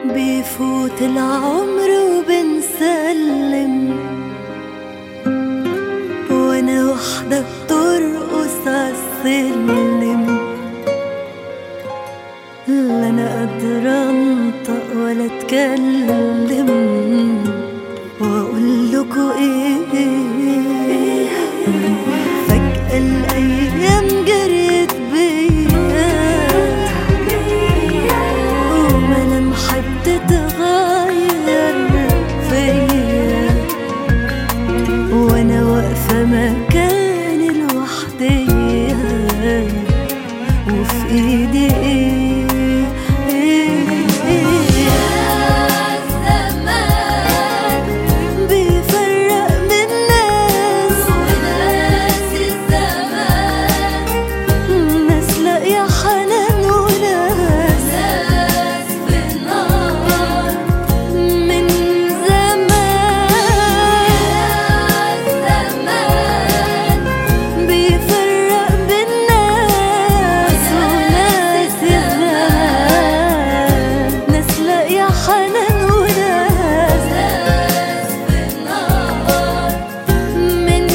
بيفوت العمر وبنسلم وانا وحدة بترقص عالسلم لا انا قادرة انطق ولا اتكلم واقول لكم ايه فجأة الايام جريت بيا وملامحي بتتغير فيا وانا واقفة مكاني لوحديا وفي ايدي ايه ايه ايه الزمان بيفرق من ناس وناس الزمان ناس لاقية حنان وناس ناس في النار من زمان الزمان بيفرق بين ناس وناس الزمان ناس لاقية حنان وناس ناس في النار من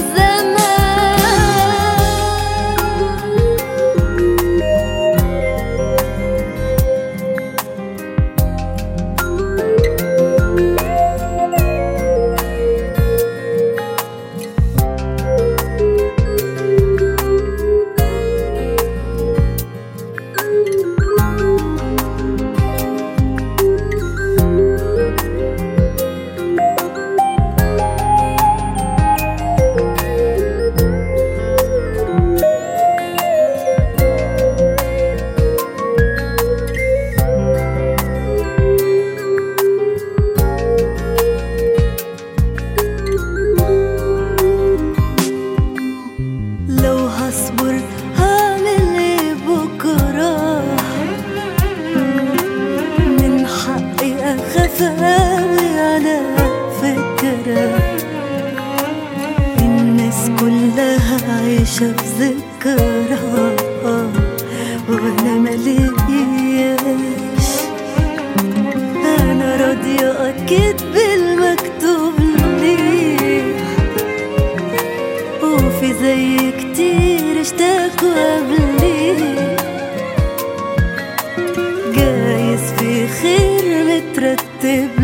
لو هصبر هعمل ايه بكرة من حقي اخاف اوي على فكرة الناس كلها عايشة في ذكرى وانا ملياش انا راضية اكيد بالمكتوب لي وفي زي كتير اشتاقوا قبلي جايز في خير مترتب